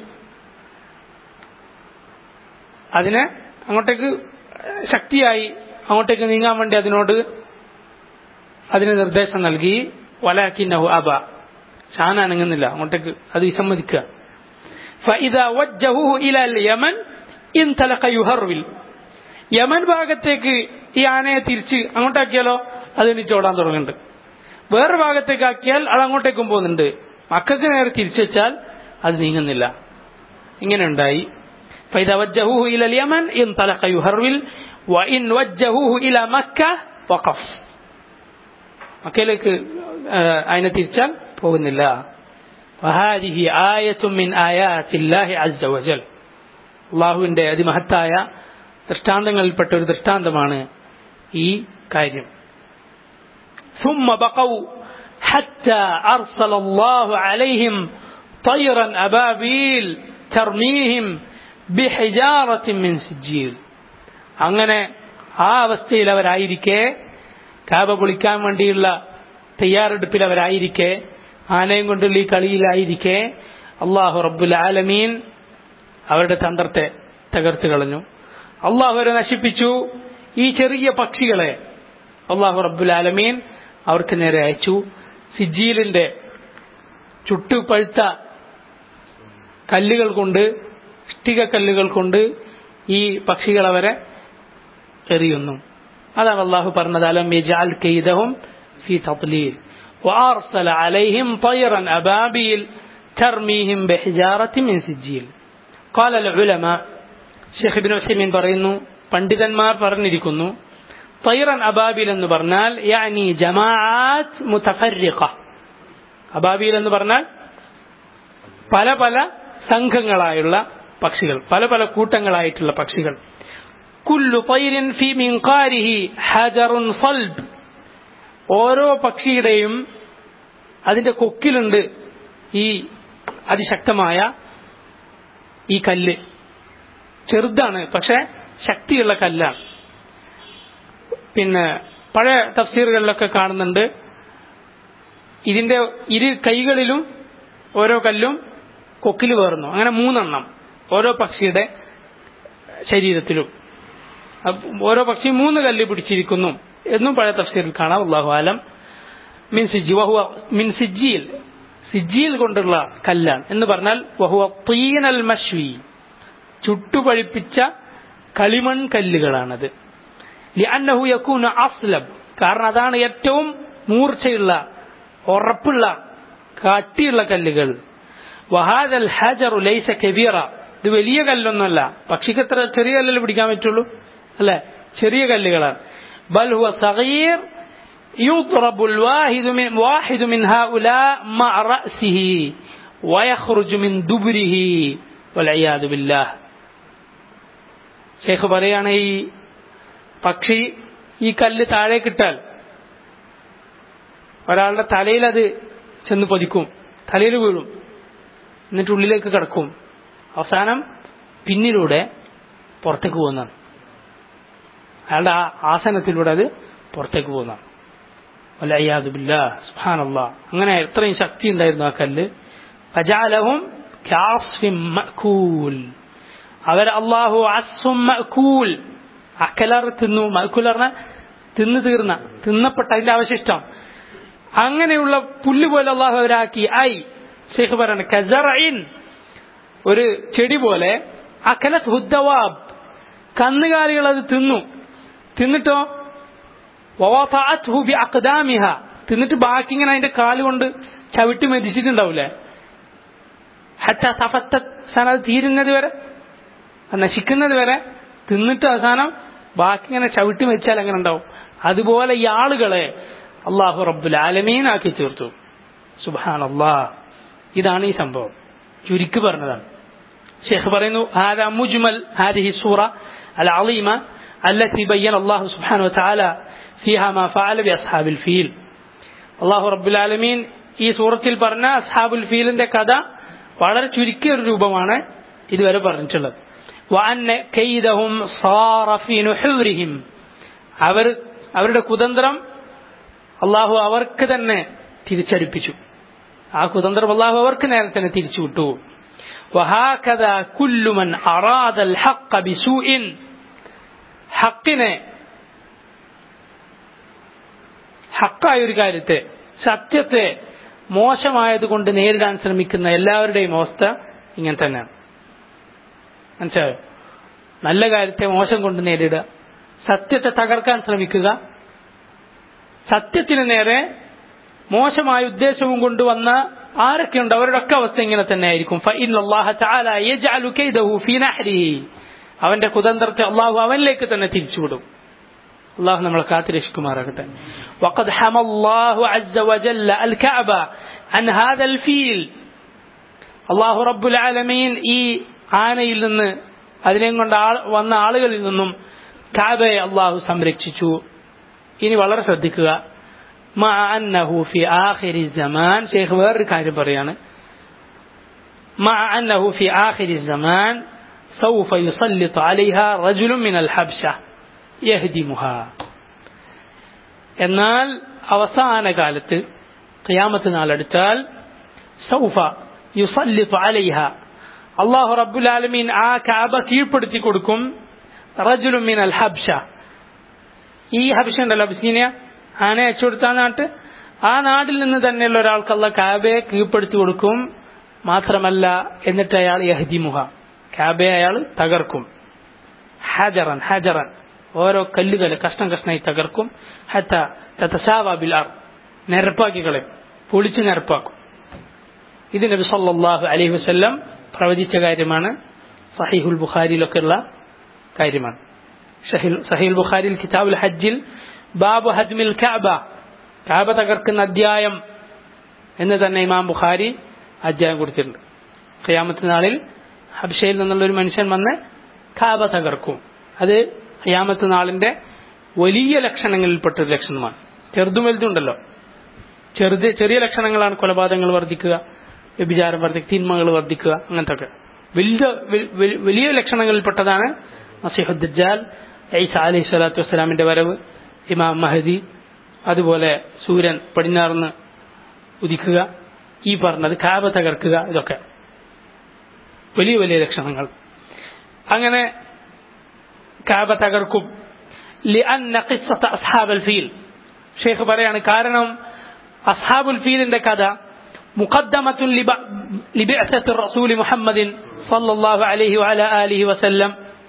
അതിനെ അങ്ങോട്ടേക്ക് ശക്തിയായി അങ്ങോട്ടേക്ക് നീങ്ങാൻ വേണ്ടി അതിനോട് അതിന് നിർദ്ദേശം നൽകി വലാക്കിന്നഹു അബ ഷാൻ അനങ്ങുന്നില്ല അങ്ങോട്ടേക്ക് അത് വിസമ്മതിക്കുക فإذا وجهوه إلى اليمن انطلق يهرول യമൻ ഭാഗത്തേക്ക് ഈ ആനയെ തിരിച്ച് അങ്ങോട്ടാക്കിയാലോ അത് എനിക്ക് ഓടാൻ തുടങ്ങുന്നുണ്ട് വേറെ ഭാഗത്തേക്ക് ആക്കിയാൽ അത് അങ്ങോട്ടേക്കും പോകുന്നുണ്ട് മക്കൾക്ക് നേരെ തിരിച്ചു വെച്ചാൽ അത് നീങ്ങുന്നില്ല ഇങ്ങനെ ഉണ്ടായി فإذا وجهوه إلى اليمن انطلق يهرول وإن وجهوه إلى مكة وقف മക്കയിലേക്ക് അതിനെ തിരിച്ചാൽ പോകുന്നില്ല وهذه آية من آيات الله عز وجل അള്ളാഹുവിന്റെ അതിമഹത്തായ ദൃഷ്ടാന്തങ്ങളിൽപ്പെട്ട ഒരു ദൃഷ്ടാന്തമാണ് ഈ കാര്യം ثم بقوا حتى أرسل الله عليهم طيرا أبابيل ترميهم بحجارة من سجيل അങ്ങനെ ആ അവസ്ഥയിൽ അവരായിരിക്കെ കാബ പൊളിക്കാൻ വേണ്ടിയുള്ള തയ്യാറെടുപ്പിൽ അവരായിരിക്കെ ആനയും കൊണ്ടുള്ള ഈ കളിയിലായിരിക്കെ അള്ളാഹു റബ്ബുൽ ആലമീൻ അവരുടെ തന്ത്രത്തെ തകർത്ത് കളഞ്ഞു അള്ളാഹു അവരെ നശിപ്പിച്ചു ഈ ചെറിയ പക്ഷികളെ അള്ളാഹു റബ്ബുൽ ആലമീൻ അവർക്ക് നേരെ അയച്ചു സിജീലിന്റെ ചുട്ടുപഴുത്ത കല്ലുകൾ കൊണ്ട് ഇഷ്ടിക കല്ലുകൾ കൊണ്ട് ഈ പക്ഷികൾ അവരെ എറിയുന്നു അതാണ് അള്ളാഹു പറഞ്ഞത് അലം യജാൽ കെയ്തഹും ഫി തപ്ലീൽ وأرسل عليهم طيرا أبابيل ترميهم بحجارة من سجيل قال العلماء ഷെയ്ഖ് ഇബ്നു ഉസൈമീൻ പറയുന്നു പണ്ഡിതന്മാർ പറഞ്ഞിരിക്കുന്നു തൈറൻ അബാബിൽ എന്ന് പറഞ്ഞാൽ യാനി ജമാഅത്ത് മുതഫർരിഖ അബാബിൽ എന്ന് പറഞ്ഞാൽ പല പല സംഘങ്ങളായുള്ള പക്ഷികൾ പല പല കൂട്ടങ്ങളായിട്ടുള്ള പക്ഷികൾ കുല്ലു തൈരിൻ ഫി മിൻകാരിഹി ഹജറുൻ സൽബ് ഓരോ പക്ഷിയുടെയും അതിന്റെ കൊക്കിലുണ്ട് ഈ അതിശക്തമായ ഈ കല്ല് ചെറുതാണ് പക്ഷെ ശക്തിയുള്ള കല്ലാണ് പിന്നെ പഴയ തഫ്സീറുകളിലൊക്കെ കാണുന്നുണ്ട് ഇതിന്റെ ഇരു കൈകളിലും ഓരോ കല്ലും കൊക്കിൽ വേർന്നു അങ്ങനെ മൂന്നെണ്ണം ഓരോ പക്ഷിയുടെ ശരീരത്തിലും ഓരോ പക്ഷി മൂന്ന് കല്ല് പിടിച്ചിരിക്കുന്നു എന്നും പഴയ തഫ്സീറിൽ കാണാം അള്ളാഹു ആലം മിൻ സിജി വഹുവ മിൻ സിജിയിൽ സിജിയിൽ കൊണ്ടുള്ള കല്ലാണ് എന്ന് പറഞ്ഞാൽ വഹുവ തീനൽ മഷ്വി ചുട്ടുപഴിപ്പിച്ച കളിമൺ കല്ലുകളാണത് ലിഅന്നഹു യകൂന അസ്ലബ് കാരണം അതാണ് ഏറ്റവും മൂർച്ചയുള്ള ഉറപ്പുള്ള കട്ടിയുള്ള കല്ലുകൾ വഹാദൽ ഹജറു ലൈസ കബീറ ഇത് വലിയ കല്ലൊന്നുമല്ല പക്ഷിക്ക് എത്ര ചെറിയ കല്ലിൽ പിടിക്കാൻ പറ്റുള്ളൂ അല്ലെ ചെറിയ കല്ലുകളാണ് ബൽ ഹുവ സഗീർ يضرب الواحد من واحد من هؤلاء مع رأسه ويخرج من دبره والعياذ بالله ഷേഖ് പറയാണ് ഈ പക്ഷി ഈ കല്ല് താഴേക്കിട്ടാൽ ഒരാളുടെ തലയിൽ അത് ചെന്ന് പതിക്കും തലയിൽ വീഴും എന്നിട്ട് ഉള്ളിലേക്ക് കിടക്കും അവസാനം പിന്നിലൂടെ പുറത്തേക്ക് പോകുന്നതാണ് അയാളുടെ ആ ആസനത്തിലൂടെ അത് പുറത്തേക്ക് പോകുന്നതാണ് അല്ലയ്യാദുബില്ല സുഹാനല്ല അങ്ങനെ എത്രയും ശക്തി ഉണ്ടായിരുന്നു ആ കല്ല് ഫജാലഹും അവർ അള്ളാഹു അസും മഅകൂൽ അക്കലർ തിന്നു മഅകൂൽ പറഞ്ഞ തിന്നു തീർന്ന തിന്നപ്പെട്ട അതിന്റെ അവശിഷ്ടം അങ്ങനെയുള്ള പുല്ല് പോലെ അള്ളാഹു അവരാക്കി ഐ ഷെയ്ഖ് പറയണ കസറയിൻ ഒരു ചെടി പോലെ അക്കലത്ത് ഹുദ്ദവാബ് കന്നുകാലികൾ അത് തിന്നു തിന്നിട്ടോ അക്ദാമിഹ തിന്നിട്ട് ബാക്കി ഇങ്ങനെ അതിന്റെ കാലുകൊണ്ട് ചവിട്ടി മെതിച്ചിട്ടുണ്ടാവൂലേ ഹറ്റ സഫത്ത അവസാനം അത് തീരുന്നത് വരെ നശിക്കുന്നത് വരെ തിന്നിട്ട് അവസാനം ബാക്കി ഇങ്ങനെ ചവിട്ടി വെച്ചാൽ എങ്ങനെ ഉണ്ടാവും അതുപോലെ ഈ ആളുകളെ അള്ളാഹു റബ്ബുൽ ആലമീൻ ആക്കി തീർത്തു സുബാൻ അള്ളാഹ് ഇതാണ് ഈ സംഭവം ചുരുക്കി പറഞ്ഞതാണ് ഷെയ്ഖ് പറയുന്നു هذا مجمل هذه السورة العظيمة التي بين الله سبحانه وتعالى ഫിഹ മാ ഫഅല ബി അസ്ഹാബിൽ ഫീൽ അള്ളാഹു റബ്ബുൽ ആലമീൻ ഈ സൂറത്തിൽ പറഞ്ഞ അസ്ഹാബുൽ ഫീലിന്റെ കഥ വളരെ ചുരുക്കിയ ഒരു രൂപമാണ് ഇതുവരെ പറഞ്ഞിട്ടുള്ളത് വഅന്ന കൈദഹും സാറ ഫീ നുഹൂരിഹിം അവർ അവരുടെ കുതന്ത്രം അള്ളാഹു അവർക്ക് തന്നെ തിരിച്ചടിപ്പിച്ചു ആ കുതന്ത്രം അള്ളാഹു അവർക്ക് നേരെ തന്നെ തിരിച്ചു വിട്ടു وهكذا كل من أراد الحق بسوء حقനെ ഹക്കായ ഒരു കാര്യത്തെ സത്യത്തെ മോശമായത് കൊണ്ട് നേരിടാൻ ശ്രമിക്കുന്ന എല്ലാവരുടെയും അവസ്ഥ ഇങ്ങനെ തന്നെയാണ് മനസ്സിലായോ നല്ല കാര്യത്തെ മോശം കൊണ്ട് നേരിടുക സത്യത്തെ തകർക്കാൻ ശ്രമിക്കുക സത്യത്തിന് നേരെ മോശമായ ഉദ്ദേശവും കൊണ്ടുവന്ന ആരൊക്കെയുണ്ട് അവരുടെ ഒക്കെ അവസ്ഥ ഇങ്ങനെ തന്നെ ആയിരിക്കും അവന്റെ കുതന്ത്രത്തെ അള്ളാഹു അവനിലേക്ക് തന്നെ തിരിച്ചുവിടും അള്ളാഹു നമ്മളെ കാത്തിരക്ഷിക്കുമാറാകട്ടെ وقد حمى الله عز وجل الكعبة عن هذا الفيل അള്ളാഹു റബ്ബുൽ ആലമീൻ ഈ ആനയിൽ നിന്ന് അതിനെ കൊണ്ട് വന്ന ആളുകളിൽ നിന്നും കാബയെ അള്ളാഹു സംരക്ഷിച്ചു ഇനി വളരെ ശ്രദ്ധിക്കുക مع أنه في آخر الزمان شيخ വേറൊരു കാര്യം പറയാണ് مع أنه في آخر الزمان سوف يسلط عليها رجل من الحبشة يهدمها എന്നാൽ അവസാന കാലത്ത് ഖിയാമത്ത് നാളെടുത്താൽ സൗഫ യുസല്ലിത്തു അലൈഹ അള്ളാഹു റബ്ബുൽ ആലമീൻ ആ കാബ കീഴ്പ്പെടുത്തി കൊടുക്കും റജുലും മിൻ അൽ ഹബ്ഷ ഈ ഹബ്ഷ ഉണ്ടല്ലോ അബിസീനിയ ആന അയച്ചു കൊടുത്ത നാട്ട് ആ നാട്ടിൽ നിന്ന് തന്നെയുള്ള ഒരാൾക്കുള്ള കാബയെ കീഴ്പ്പെടുത്തി കൊടുക്കും മാത്രമല്ല എന്നിട്ട് അയാൾ യഹദിമുഹ കാബയെ അയാൾ തകർക്കും ഹജറൻ ഹജറൻ ഓരോ കല്ലുകൾ കഷ്ണം കഷ്ണമായി തകർക്കും ഹത്ത തതശാവ ബിൽ അർ നിരപ്പാക്കി കളയും പൊളിച്ച് നിരപ്പാക്കും ഇത് നബി സല്ലല്ലാഹു അലൈഹി വസല്ലം പ്രവചിച്ച കാര്യമാണ് സഹീഹുൽ ബുഖാരിയിലൊക്കെ ഉള്ള കാര്യമാണ് സഹീൽ ബുഖാരിൽ കിതാബുൽ ഹജ്ജിൽ ബാബു ഹജ്മിൽ കഅബ കഅബ തകർക്കുന്ന അധ്യായം എന്ന് തന്നെ ഇമാം ബുഖാരി അധ്യായം കൊടുത്തിട്ടുണ്ട് ഖിയാമത്ത് നാളിൽ ഹബ്ഷയിൽ നിന്നുള്ള ഒരു മനുഷ്യൻ വന്ന് കാബ തകർക്കും അത് ഖിയാമത്ത് നാളിന്റെ വലിയ ലക്ഷണങ്ങളിൽപ്പെട്ട ഒരു ലക്ഷണമാണ് ചെറുതും വലുതുണ്ടല്ലോ ചെറുത് ചെറിയ ലക്ഷണങ്ങളാണ് കൊലപാതകങ്ങൾ വർദ്ധിക്കുക വ്യഭിചാരം വർദ്ധിക്കുക തിന്മകൾ വർദ്ധിക്കുക അങ്ങനത്തെ ഒക്കെ വലിയ വലിയ ലക്ഷണങ്ങളിൽപ്പെട്ടതാണ് മസിഹുദ്ദാൽ ഐസ അലൈഹി സ്വലാത്തു വസ്സലാമിന്റെ വരവ് ഇമാം മഹദി അതുപോലെ സൂര്യൻ പടിഞ്ഞാറുന്ന് ഉദിക്കുക ഈ പറഞ്ഞത് കാബ തകർക്കുക ഇതൊക്കെ വലിയ വലിയ ലക്ഷണങ്ങൾ അങ്ങനെ കാബ തകർക്കും അസ്ഹാബൽ ഫീൽ ഷെയ്ഖ് പറയാണ് കാരണം അസ്ഹാബുൽ ഫീലിന്റെ കഥ മുഖദ്ദമത്തുൻ ലിബഅസത്ത് റസൂലി മുഹമ്മദിൻ സല്ലല്ലാഹു അലൈഹി വഅല ആലിഹി വസല്ലം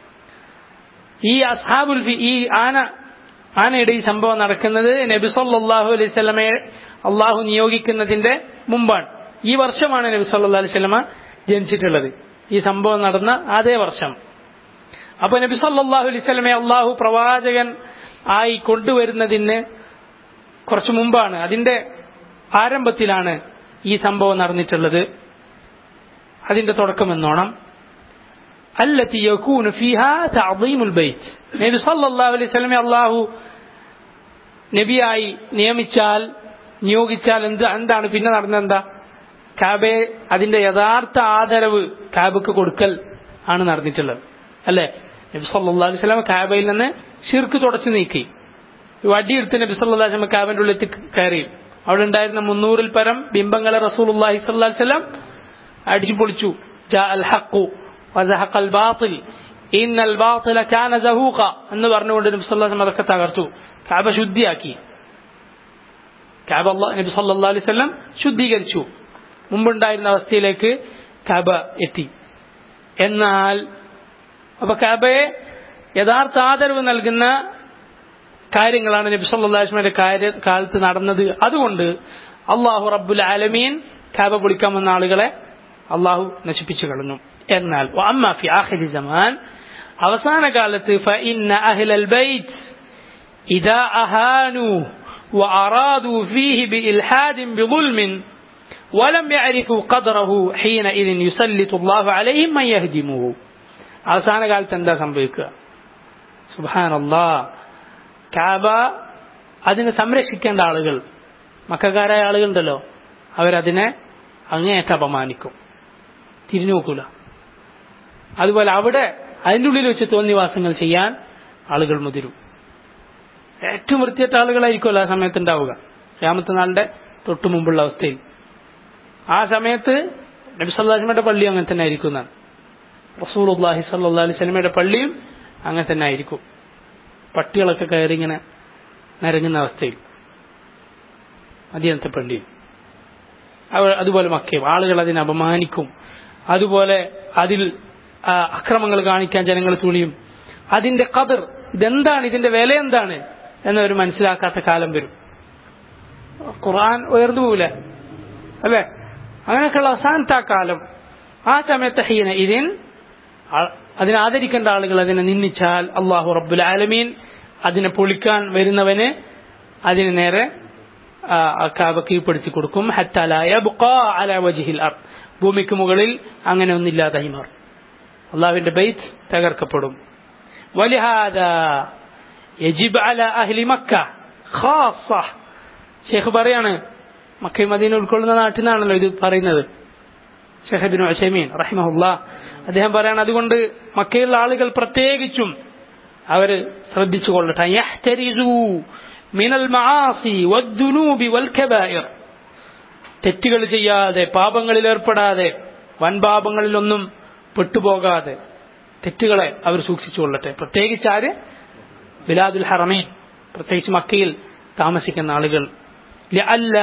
ഈ അസ്ഹാബുൽ ഫീ ഈ ആന ആനയുടെ ഈ സംഭവം നടക്കുന്നത് നബി സല്ലല്ലാഹു അലൈഹി വസല്ലമയെ അള്ളാഹു നിയോഗിക്കുന്നതിന്റെ മുമ്പാണ് ഈ വർഷമാണ് നബി സല്ലല്ലാഹു അലൈഹി വസല്ലമ ജനിച്ചിട്ടുള്ളത് ഈ സംഭവം നടന്ന അതേ വർഷം അപ്പൊ നബി സല്ലല്ലാഹു അലൈഹി വസല്ലമയെ അള്ളാഹു പ്രവാചകൻ ആയി കൊണ്ടുവരുന്നതിന് കുറച്ചു മുമ്പാണ് അതിന്റെ ആരംഭത്തിലാണ് ഈ സംഭവം നടന്നിട്ടുള്ളത് അതിന്റെ തുടക്കം എന്നോണം التي يكون فيها تعظيم البيت നബി സല്ലല്ലാഹു അലൈഹി വസല്ലമയെ അള്ളാഹു നബിയായി നിയമിച്ചാൽ നിയോഗിച്ചാൽ എന്ത് എന്താണ് പിന്നെ നടന്നെന്താ കാബയെ അതിന്റെ യഥാർത്ഥ ആദരവ് കാബക്ക് കൊടുക്കൽ ആണ് നടന്നിട്ടുള്ളത് അല്ലേ നബി സല്ലല്ലാഹു അലൈഹി വസല്ലം കാബയിൽ നിന്ന് ഷിർക്ക് തുടച്ചു നീക്കി വടിയെടുത്ത് നബി സല്ലല്ലാഹു അലൈഹി വസല്ലം കാബന്റെ ഉള്ളിൽ കയറി അവിടെ ഉണ്ടായിരുന്ന മുന്നൂറിൽ പരം ബിംബങ്ങളെ റസൂലുള്ളാഹി സ്വല്ലല്ലാഹു അലൈഹി വസല്ലം അടിച്ചു പൊളിച്ചു ജാ അൽ ഹഖു വസഹഖ അൽ ബാത്തിൽ ഇന്നൽ ബാത്തില കാന സഹൂഖ എന്ന് പറഞ്ഞുകൊണ്ട് നബി സല്ലല്ലാഹു അലൈഹി വസല്ലം അതൊക്കെ തകർത്തു കാബ ശുദ്ധിയാക്കി കാബ നബി സല്ലല്ലാഹു അലൈഹി വസല്ലം ശുദ്ധീകരിച്ചു മുമ്പുണ്ടായിരുന്ന അവസ്ഥയിലേക്ക് കാബ എത്തി എന്നാൽ അപ്പൊ കാബയെ യഥാർത്ഥ ആദരവ് നൽകുന്ന കാര്യങ്ങളാണ് നബി സല്ലാസ്മയുടെ കാര്യ കാലത്ത് നടന്നത് അതുകൊണ്ട് അള്ളാഹു റബ്ബുൽ ആലമീൻ കാബ പൊളിക്കാൻ വന്ന ആളുകളെ അള്ളാഹു നശിപ്പിച്ചു കളഞ്ഞു എന്നാൽ അമ്മാഫി ആഖിരി സമാൻ അവസാന കാലത്ത് فإن أهل البيت إذا أهانوا وأرادوا فيه بإلحاد بظلم ولم يعرفوا قدره حينئذ يسلط الله عليهم من يهدمه അവസാന കാലത്ത് എന്താ സംഭവിക്കുക സുബാനല്ലാ കാബ അതിനെ സംരക്ഷിക്കേണ്ട ആളുകൾ മക്കാരായ ആളുകളുണ്ടല്ലോ അവരതിനെ അങ്ങേയറ്റം അപമാനിക്കും തിരിഞ്ഞു നോക്കൂല അതുപോലെ അവിടെ അതിൻ്റെ ഉള്ളിൽ വെച്ച് തോന്നിവാസങ്ങൾ ചെയ്യാൻ ആളുകൾ മുതിരും ഏറ്റവും വൃത്തിയറ്റ ആളുകളായിരിക്കുമല്ലോ ആ സമയത്ത് ഉണ്ടാവുക രാമത്തെ നാളിന്റെ തൊട്ടു മുമ്പുള്ള അവസ്ഥയിൽ ആ സമയത്ത് നബി സല്ലാസ്മയുടെ പള്ളി അങ്ങനെ തന്നെ ആയിരിക്കും എന്നാണ് റസൂൽ അള്ളാഹി സല്ലാ അലൈഹി സ്വലമയുടെ പള്ളിയും അങ്ങനെ തന്നെ ആയിരിക്കും പട്ടികളൊക്കെ കയറി ഇങ്ങനെ നരങ്ങുന്ന അവസ്ഥയിൽ മദീനത്തെ പള്ളിയും അവ- അതുപോലെ മക്കയും ആളുകൾ അതിനെ അപമാനിക്കും അതുപോലെ അതിൽ ആ, അക്രമങ്ങൾ കാണിക്കാൻ ജനങ്ങൾ തുണിയും അതിന്റെ കതിർ ഇതെന്താണ് ഇതിന്റെ വില എന്താണ് എന്നവർ മനസ്സിലാക്കാത്ത കാലം വരും ഖുർആൻ ഉയർന്നു പോവില്ല അല്ലേ അങ്ങനെയൊക്കെയുള്ള അവസാനത്തെ ആ കാലം ആ സമയത്ത് ഹീന ഇതിൻ ആ- അതിനെ ആദരിക്കേണ്ട ആളുകൾ അതിനെ നിന്ദിച്ചാൽ അള്ളാഹു റബ്ബുൽ ആലമീൻ അതിനെ പൊളിക്കാൻ വരുന്നവന് അതിന് നേരെ ആ, ആ കാബ കീഴ്പ്പെടുത്തി കൊടുക്കും ഹത്താലായ അല വജിഹിൽ അർ ഭൂമിക്ക് മുകളിൽ അങ്ങനെ ഒന്നില്ലാതായി മാറും അള്ളാഹുവിന്റെ ബൈത്ത് തകർക്കപ്പെടും ولهذا يجب على أهل مكة خاصة ഷെയ്ഖ് പറയാണ് മക്കയും മദീന ഉൾക്കൊള്ളുന്ന നാട്ടിൽ നിന്നാണല്ലോ ഇത് പറയുന്നത് ഷെയ്ഖ് ബിൻ ഉസൈമീൻ റഹിമഹുല്ല അദ്ദേഹം പറയാണ് അതുകൊണ്ട് മക്കയിലുള്ള ആളുകൾ പ്രത്യേകിച്ചും അവര് ശ്രദ്ധിച്ചു കൊള്ളട്ടെ യഹ്തരിസൂ മിനൽ മആസി വദ്ദുനൂബി വൽ കബായിർ തെറ്റുകൾ ചെയ്യാതെ പാപങ്ങളിൽ ഏർപ്പെടാതെ വൻപാപങ്ങളിലൊന്നും പെട്ടുപോകാതെ തെറ്റുകളെ അവർ സൂക്ഷിച്ചു കൊള്ളട്ടെ പ്രത്യേകിച്ച് ആര് ബിലാദുൽ ഹറമീൻ പ്രത്യേകിച്ച് മക്കയിൽ താമസിക്കുന്ന ആളുകൾ ലഅല്ല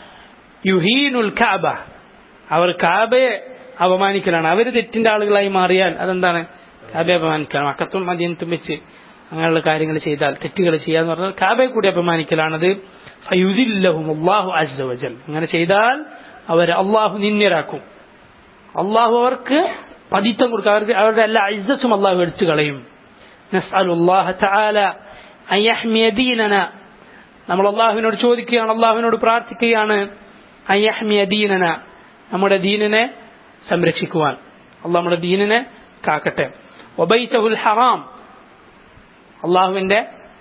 യുഹീനുൽ കഅബ അവർ കാബയെ അപമാനിക്കലാണ് അവർ തെറ്റിന്റെ ആളുകളായി മാറിയാൽ അതെന്താണ് കാബയെ അപമാനിക്കലാണ് മക്കത്തും മദീനത്തും വെച്ച് അങ്ങനെയുള്ള കാര്യങ്ങൾ ചെയ്താൽ തെറ്റുകൾ ചെയ്യാന്ന് പറഞ്ഞാൽ കാബയെ കൂടി അപമാനിക്കലാണത് ഫയുദില്ലഹും അള്ളാഹു അസ്ദവജൽ അങ്ങനെ ചെയ്താൽ അവരെ അള്ളാഹു നിന്യരാക്കും അള്ളാഹു അവർക്ക് പതിത്തം കൊടുക്കും അവർക്ക് അവരുടെ എല്ലാ ഇജ്ജത്തും അള്ളാഹു എടുത്തു കളയും നസ്അലുല്ലാഹ തആല അൻ യഹ്മിയ ദീനന നമ്മൾ അള്ളാഹുവിനോട് ചോദിക്കുകയാണ് അള്ളാഹുവിനോട് പ്രാർത്ഥിക്കുകയാണ് അൻ യഹ്മിയ ദീനന നമ്മുടെ ദീനിനെ സംരക്ഷിക്കുവാൻ അള്ളാഹ് നമ്മുടെ ദീനിനെ കാക്കട്ടെ വബൈതഹുൽ ഹറാം അള്ളാഹുവിന്റെ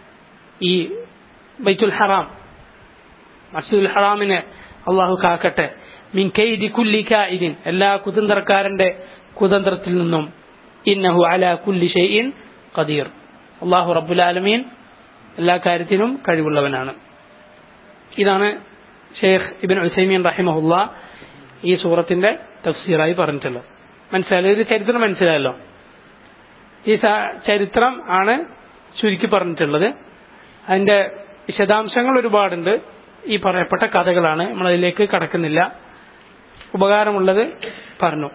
ഈ ബൈത്തുൽ ഹറാം മസ്ജിദുൽ ഹറാമിനെ അള്ളാഹു കാക്കട്ടെ മിൻ കൈദി കുല്ലി കായിദിൻ എല്ലാ കുതന്ത്രക്കാരന്റെ കുതന്ത്രത്തിൽ നിന്നും ഇന്നഹു അല കുല്ലി ഷൈഇൻ ഖദീർ അള്ളാഹു റബ്ബുൽ ആലമീൻ എല്ലാ കാര്യത്തിനും കഴിവുള്ളവനാണ് ഇതാണ് ഷെയ്ഖ് ഇബിൻ ഉസൈമീൻ റഹിമഹുല്ല ഈ സൂറത്തിന്റെ തഫ്സീറായി പറഞ്ഞിട്ടുള്ളത് മനസ്സിലായല്ലോ ഇത് ചരിത്രം മനസ്സിലായല്ലോ ഈ സ- ചരിത്രം ആണ് ചുരുക്കി പറഞ്ഞിട്ടുള്ളത് അതിന്റെ വിശദാംശങ്ങൾ ഒരുപാടുണ്ട് ഈ പറയപ്പെട്ട കഥകളാണ് നമ്മൾ അതിലേക്ക് കടക്കുന്നില്ല ഉപകാരമുള്ളത് പറഞ്ഞു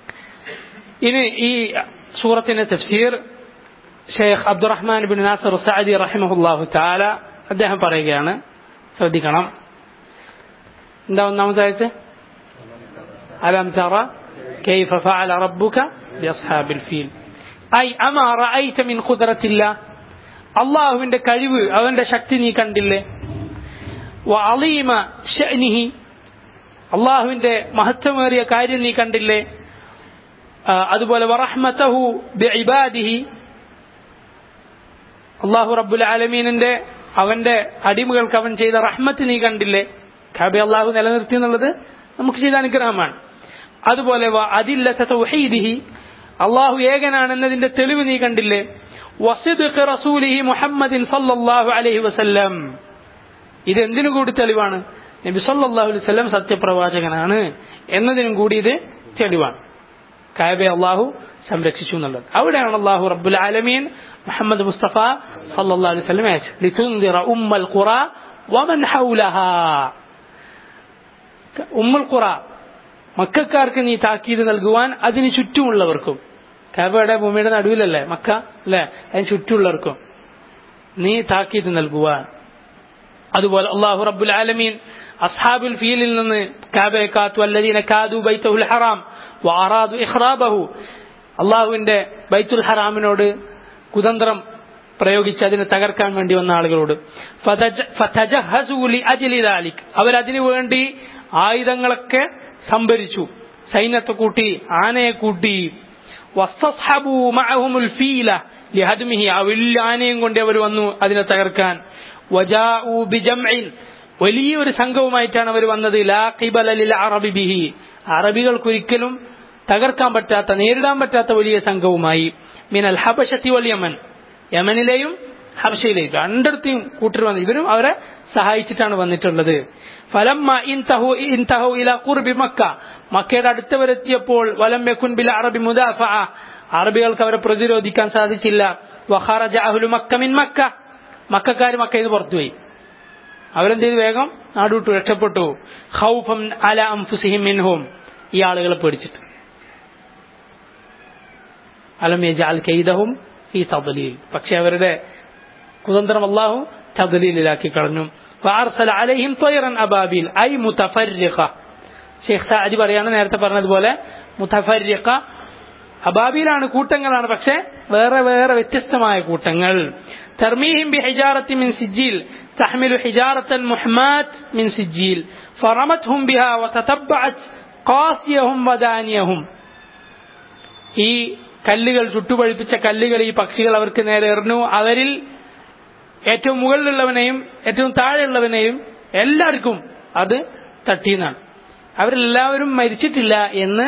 ഇനി ഈ സൂറത്തിന്റെ തഫ്സീർ ഷെയ്ഖ് അബ്ദുറഹ്മാൻ ബിൻ നാസർ സഅദി റഹിമഹുല്ലാഹു താല അദ്ദേഹം പറയുകയാണ് ശ്രദ്ധിക്കണം എന്താ ഒന്നാമതായിട്ട് അലം തറ كيف فعل ربك بأصحاب الفيل أي أما رأيت من قدرة الله അള്ളാഹുവിന്റെ കഴിവ് അവന്റെ ശക്തി നീ കണ്ടില്ലേ വഅളീമ ഷഅനിഹി അള്ളാഹുവിന്റെ മഹത്വമേറിയ കാര്യം നീ കണ്ടില്ലേ ആ, അതുപോലെ വറഹ്മതഹു ബിഇബാദിഹി അള്ളാഹു റബ്ബുൽ ആലമീനിന്റെ അവന്റെ അടിമകൾക്ക് അവൻ ചെയ്ത റഹ്മത്ത് നീ കണ്ടില്ലേ ഖാബെ അള്ളാഹു നിലനിർത്തി എന്നുള്ളത് നമുക്ക് ചെയ്ത അനുഗ്രഹമാണ് അതുപോലെ വ അദില്ലത തൗഹീദിഹി അള്ളാഹു ഏകനാണെന്നതിന്റെ തെളിവ് നീ കണ്ടില്ലേ വസിദ്ഖ് റസൂലിഹി മുഹമ്മദിൻ സല്ലല്ലാഹു അലൈഹി വസല്ലം ഇത് എന്തിനു കൂടി തെളിവാണ് നബി സല്ലല്ലാഹു അലൈഹി വസല്ലം സത്യപ്രവാചകനാണ് എന്നതിനും കൂടി ഇത് തെളിവാണ് കായബെ അള്ളാഹു സംരക്ഷിച്ചു എന്നുള്ളത് അവിടെയാണ് അള്ളാഹു റബ്ബുൽ ആലമീൻ മുഹമ്മദ് മുസ്തഫ സല്ലല്ലാഹു അലൈഹി വസല്ലം അയച്ചത് ലിതുൻദിറ ഉമ്മൽ ഖുറ വമൻ ഹൗലഹാ ഉമ്മുൽ ഖുറ മക്കാർക്ക് നീ താക്കീത് നൽകുവാൻ അതിന് ചുറ്റുമുള്ളവർക്കും കാബയുടെ ഭൂമിയുടെ നടുവിലല്ലേ മക്ക അല്ലേ അതിന് ചുറ്റുമുള്ളവർക്കും നീ താക്കീത് നൽകുവാൻ അതുപോലെ അള്ളാഹു റബ്ബുൽ ആലമീൻ അസ്ഹാബുൽ ഫീലിൽ നിന്ന് കാബയെ കാത്തു അല്ലദീന കാതു ബൈത്തുൽ ഹറാം വാറാദു ഇഖ്റാബഹു അള്ളാഹുവിന്റെ ബൈത്തുൽ ഹറാമിനോട് കുതന്ത്രം പ്രയോഗിച്ച് അതിനെ തകർക്കാൻ വേണ്ടി വന്ന ആളുകളോട് ഫതജ- ഫതജഹസൂ ലിഅജ്ലി ദാലിക്. അവരതിനു വേണ്ടി ആയുധങ്ങളൊക്കെ സംഭരിച്ചു സൈന്യത്തെ കൂട്ടി ആനയെ കൂട്ടി വസ്തസ്ഹബൂ മഅഹുമുൽ ഫീല ലിഹദ്മിഹി ആ വലിയ ആനയും കൊണ്ട് അവർ വന്നു അതിനെ തകർക്കാൻ വജാഊ ബിജംഇൻ വലിയൊരു സംഘവുമായിട്ടാണ് അവർ വന്നത് ലാ ഖിബല ലിൽ അറബി ബിഹി അറബികൾക്കൊരിക്കലും തകർക്കാൻ പറ്റാത്ത നേരിടാൻ പറ്റാത്ത വലിയ സംഘവുമായി മിനൽ ഹബശത്തി വൽ യമൻ യമനിലെയും ഹബശയിലെയും രണ്ടിടത്തെയും കൂട്ടർ വന്നു ഇവരും അവരെ സഹായിച്ചിട്ടാണ് വന്നിട്ടുള്ളത് ഫലമ്മ ഇൻതഹു ഇൻതഹു ഇല ഖുർബി മക്ക മക്കയുടെ അടുത്തവരെത്തിയപ്പോൾ വലം യകുൻ ബിൽ അറബി മുദാഫ അറബികൾക്ക് അവരെ പ്രതിരോധിക്കാൻ സാധിച്ചില്ല വഖറജ അഹ്ലു മക്ക മിൻ മക്ക മക്കാർ മക്കയിൽ നിന്ന് പുറത്തുപോയി അവരെന്ത് ചെയ്തു വേഗം നാടുവിട്ടു രക്ഷപ്പെട്ടു ഖൗഫം അല അംഫുസിഹിം മിൻഹും ഈ ആളുകളെ പേടിച്ചിട്ട് അലം യജഅൽ കൈദഹും ഫീ തദ്ലീൽ പക്ഷെ അവരുടെ കുതന്ത്രം അല്ലാഹു തദ്ലീലിലാക്കി കളഞ്ഞു ഫഅർസല അലൈഹിം തൈറൻ അബാബിൽ ഐ മുതഫർരിഖ ഷെയ്ഖ് സാജി പറയാണ് നേരത്തെ പറഞ്ഞതുപോലെ മുതഫർരിഖ അബാബിലാണ് കൂട്ടങ്ങളാണ് പക്ഷെ വേറെ വേറെ വ്യത്യസ്തമായ കൂട്ടങ്ങൾ തർമീഹിം ബി ഹിജാറത്തി മിൻ സിജ്ജീൽ تحمل حجارة محماة من سجيل فرمتهم بها وتتبعت قاسيهم ودانيهم ഈ കല്ലുകൾ ചുട്ടുപഴുപ്പിച്ച കല്ലുകൾ ഈ പക്ഷികൾ അവർക്ക് നേരെ എറിഞ്ഞു അവരിൽ ഏറ്റവും മുകളിലുള്ളവനെയും ഏറ്റവും താഴെയുള്ളവനെയും എല്ലാവർക്കും അത് തട്ടിയെന്നാണ് അവരെല്ലാവരും മരിച്ചിട്ടില്ല എന്ന്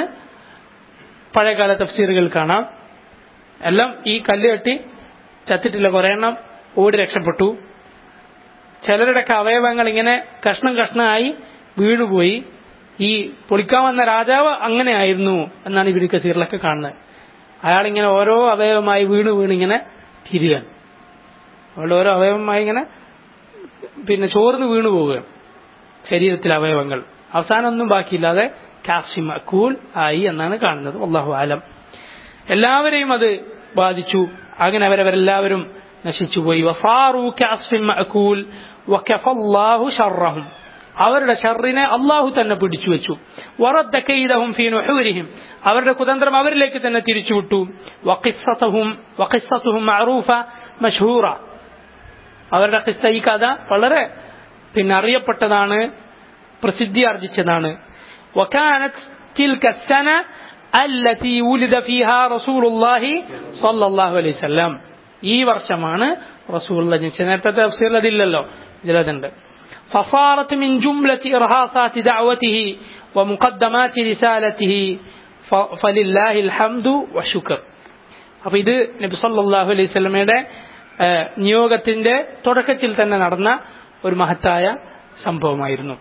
പഴയകാല തഫ്സീറുകൾ കാണാം എല്ലാം ഈ കല്ല് കെട്ടി ചത്തിട്ടില്ല കുറെ എണ്ണം ഓടി രക്ഷപ്പെട്ടു ചിലരുടെയൊക്കെ അവയവങ്ങൾ ഇങ്ങനെ കഷ്ണം കഷ്ണമായി വീണുപോയി ഈ പൊളിക്കാൻ വന്ന രാജാവ് അങ്ങനെ ആയിരുന്നു എന്നാണ് ഇവര് കസീറിലൊക്കെ കാണുന്നത് അയാളിങ്ങനെ ഓരോ അവയവമായി വീണ് വീണ് ഇങ്ങനെ തിരികാൻ അവളുടെ ഓരോ അവയവമായി ഇങ്ങനെ പിന്നെ ചോർന്ന് വീണു പോവുകയാണ് ശരീരത്തിലെ അവയവങ്ങൾ അവസാനം ഒന്നും ബാക്കിയില്ലാതെ കാസിമ കൂൽ ആയി എന്നാണ് കാണുന്നത് അള്ളാഹു ആലം എല്ലാവരെയും അത് ബാധിച്ചു അങ്ങനെ അവരവരെല്ലാവരും നശിച്ചുപോയി വഫാറു കാസിം മഅകൂൽ വകഫല്ലാഹു ഷർറഹും അവരുടെ ഷർറിനെ അള്ളാഹു തന്നെ പിടിച്ചു വെച്ചു വറദ്ദ കൈദഹും ഫീ നുഹൂരിഹിം അവരുടെ കുതന്ത്രം അവരിലേക്ക് തന്നെ തിരിച്ചുവിട്ടു വഖിസ്സതുഹും വഖിസ്സതുഹും മഅറൂഫ മഷ്ഹൂറ അവരുടെ ഖിസ്സ ഈ കഥ വളരെ പിന്നെ അറിയപ്പെട്ടതാണ് പ്രസിദ്ധി ആർജിച്ചതാണ് وكانت تلك السنة التي ولد فيها رسول الله صلى الله عليه وسلم ഈ വർഷമാണ് റസൂൽ ജനിച്ചത് നേരത്തെ തഫ്സീറിൽ അതില്ലല്ലോ ഇതിലതുണ്ട് فصارت من جملة إرهاصات دعوته ومقدمات رسالته فلله الحمد والشكر അപ്പൊ ഇത് നബി സല്ലല്ലാഹു അലൈഹി സ്വലമയുടെ നിയോഗത്തിന്റെ തുടക്കത്തിൽ തന്നെ നടന്ന ഒരു മഹത്തായ സംഭവമായിരുന്നു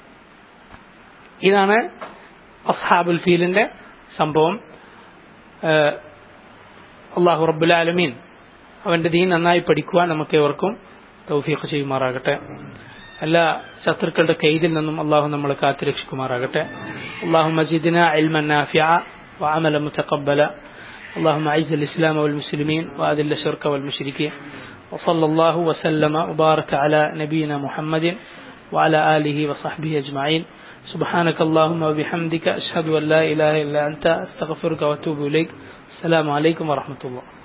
ഇതാണ് അസ്ഹാബുൽ ഫീലിന്റെ സംഭവം അള്ളാഹു റബ്ബുൽ ആലമീൻ അവന്റെ ദീൻ നന്നായി പഠിക്കുവാൻ നമുക്ക് ഏവർക്കും തൗഫീഖ് ചെയ്യുമാറാകട്ടെ എല്ലാ ശത്രുക്കളുടെ കെയ്തിൽ നിന്നും അള്ളാഹു നമ്മളെ കാത്തുരക്ഷിക്കുമാറാകട്ടെ അള്ളാഹു മജീദിന علما نافعا وعملا متقبلا اللهم أعز الإسلام والمسلمين وأذل الشرك والمشركين وصلى الله وسلم وبارك على نبينا محمد وعلى آله وصحبه أجمعين سبحانك اللهم وبحمدك أشهد أن لا إله إلا أنت أستغفرك وأتوب إليك السلام عليكم ورحمة الله